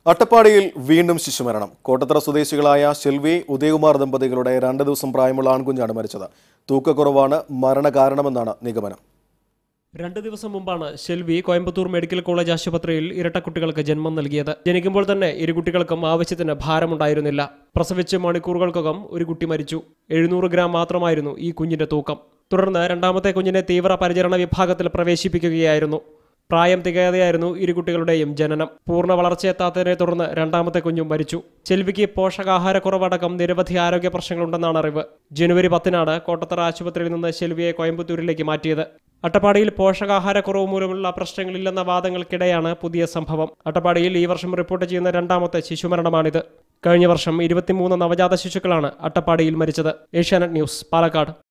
അട്ടപ്പാടിയിൽ വീണ്ടും ശിശുമരണം കോട്ടത്തറ സ്വദേശികളായ ഷെൽവി ഉദയകുമാർ ദമ്പതികളുടെ രണ്ട് ദിവസം പ്രായമുള്ള ആൺകുഞ്ഞാണ് മരിച്ചത് തൂക്കക്കുറവാണ് മരണകാരണമെന്നാണ് നിഗമനം രണ്ട് ദിവസം മുമ്പാണ് ഷെൽവി കോയമ്പത്തൂർ മെഡിക്കൽ കോളേജ് ആശുപത്രിയിൽ ഇരട്ടക്കുട്ടികൾക്ക് ജന്മം നൽകിയത് ജനിക്കുമ്പോൾ തന്നെ ഇരു കുട്ടികൾക്കും ആവശ്യത്തിന് ഭാരമുണ്ടായിരുന്നില്ല പ്രസവിച്ച് മണിക്കൂറുകൾക്കകം ഒരു കുട്ടി മരിച്ചു എഴുന്നൂറ് ഗ്രാം മാത്രമായിരുന്നു ഈ കുഞ്ഞിന്റെ തൂക്കം തുടർന്ന് രണ്ടാമത്തെ കുഞ്ഞിനെ തീവ്ര പരിചരണ വിഭാഗത്തിൽ പ്രവേശിപ്പിക്കുകയായിരുന്നു പ്രായം തികയാതെയായിരുന്നു ഇരു കുട്ടികളുടെയും ജനനം പൂർണ്ണ വളർച്ചയെത്താത്തതിനെ തുടർന്ന് രണ്ടാമത്തെ കുഞ്ഞും മരിച്ചു ചെൽവിക്ക് പോഷകാഹാരക്കുറവടക്കം നിരവധി ആരോഗ്യ പ്രശ്നങ്ങളുണ്ടെന്നാണ് അറിവ് ജനുവരി പത്തിനാണ് കോട്ടത്തറ ആശുപത്രിയിൽ നിന്ന് ഷെൽവിയെ കോയമ്പത്തൂരിലേക്ക് മാറ്റിയത് അട്ടപ്പാടിയിൽ പോഷകാഹാരക്കുറവ് മൂലമുള്ള പ്രശ്നങ്ങളില്ലെന്ന വാദങ്ങൾക്കിടെയാണ് പുതിയ സംഭവം അട്ടപ്പാടിയിൽ ഈ വർഷം റിപ്പോർട്ട് ചെയ്യുന്ന രണ്ടാമത്തെ ശിശുമരണമാണിത് കഴിഞ്ഞ വർഷം ഇരുപത്തിമൂന്ന് നവജാത ശിശുക്കളാണ് അട്ടപ്പാടിയിൽ മരിച്ചത് ഏഷ്യാനെറ്റ് ന്യൂസ് പാലക്കാട്